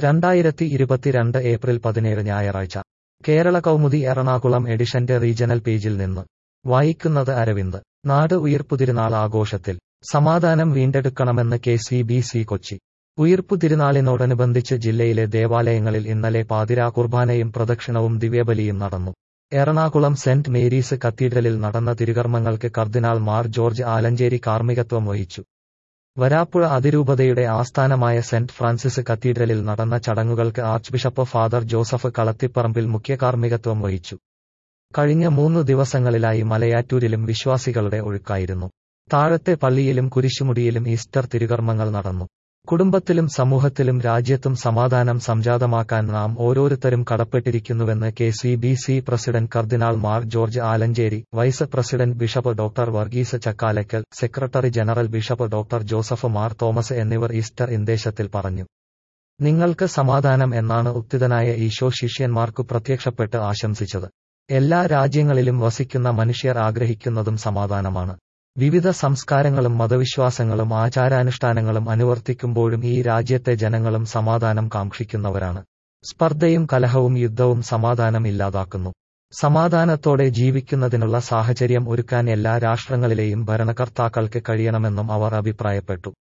രണ്ടായിരത്തി ഇരുപത്തിരണ്ട് ഏപ്രിൽ പതിനേഴ് ഞായറാഴ്ച കേരള കൗമുദി എറണാകുളം എഡിഷന്റെ റീജണൽ പേജിൽ നിന്ന് വായിക്കുന്നത് അരവിന്ദ് നാട് ഉയിർപ്പുതിരുനാൾ ആഘോഷത്തിൽ സമാധാനം വീണ്ടെടുക്കണമെന്ന് K C B C Kochi ഉയിർപ്പുതിരുനാളിനോടനുബന്ധിച്ച് ജില്ലയിലെ ദേവാലയങ്ങളിൽ ഇന്നലെ പാതിരാ കുർബാനയും പ്രദക്ഷിണവും ദിവ്യബലിയും നടന്നു എറണാകുളം സെന്റ് മേരീസ് കത്തീഡ്രലിൽ നടന്ന തിരുകർമ്മങ്ങൾക്ക് കർദിനാൾ മാർ ജോർജ് ആലഞ്ചേരി കാർമ്മികത്വം വഹിച്ചു വരാപ്പുഴ അതിരൂപതയുടെ ആസ്ഥാനമായ സെന്റ് ഫ്രാൻസിസ് കത്തീഡ്രലിൽ നടന്ന ചടങ്ങുകൾക്ക് archbishop father Joseph Kalathiparambil മുഖ്യ കാർമ്മികത്വം വഹിച്ചു കഴിഞ്ഞ മൂന്നു ദിവസങ്ങളിലായി മലയാറ്റൂരിലും വിശ്വാസികളുടെ ഒഴുക്കായിരുന്നു താഴത്തെ പള്ളിയിലും കുരിശുമുടിയിലും ഈസ്റ്റർ തിരുകർമ്മങ്ങൾ നടന്നു കുടുംബത്തിലും സമൂഹത്തിലും രാജ്യത്തും സമാധാനം സംജാതമാക്കാൻ നാം ഓരോരുത്തരും കടപ്പെട്ടിരിക്കുന്നുവെന്ന് K C B C president cardinal Mar George Alencherry vice president bishop doctor Varghese Chakkalakal secretary general bishop doctor Joseph Mar Thomas എന്നിവർ ഈസ്റ്റർ ഇന്തേശത്തിൽ പറഞ്ഞു നിങ്ങൾക്ക് സമാധാനം എന്നാണ് ഉത്തിതനായ ഈശോ ശിഷ്യന്മാർക്കു പ്രത്യക്ഷപ്പെട്ട് ആശംസിച്ചത് എല്ലാ രാജ്യങ്ങളിലും വസിക്കുന്ന മനുഷ്യർ ആഗ്രഹിക്കുന്നതും സമാധാനമാണ് വിവിധ സംസ്കാരങ്ങളും മതവിശ്വാസങ്ങളും ആചാരാനുഷ്ഠാനങ്ങളും അനുവർത്തിക്കുമ്പോഴും ഈ രാജ്യത്തെ ജനങ്ങളും സമാധാനം കാക്ഷിക്കുന്നവരാണ് സ്പർദ്ധയും കലഹവും യുദ്ധവും സമാധാനം ഇല്ലാതാക്കുന്നു സമാധാനത്തോടെ ജീവിക്കുന്നതിനുള്ള സാഹചര്യം ഒരുക്കാൻ എല്ലാ രാഷ്ട്രങ്ങളിലെയും ഭരണകർത്താക്കൾക്ക് കഴിയണമെന്നും അവർ അഭിപ്രായപ്പെട്ടു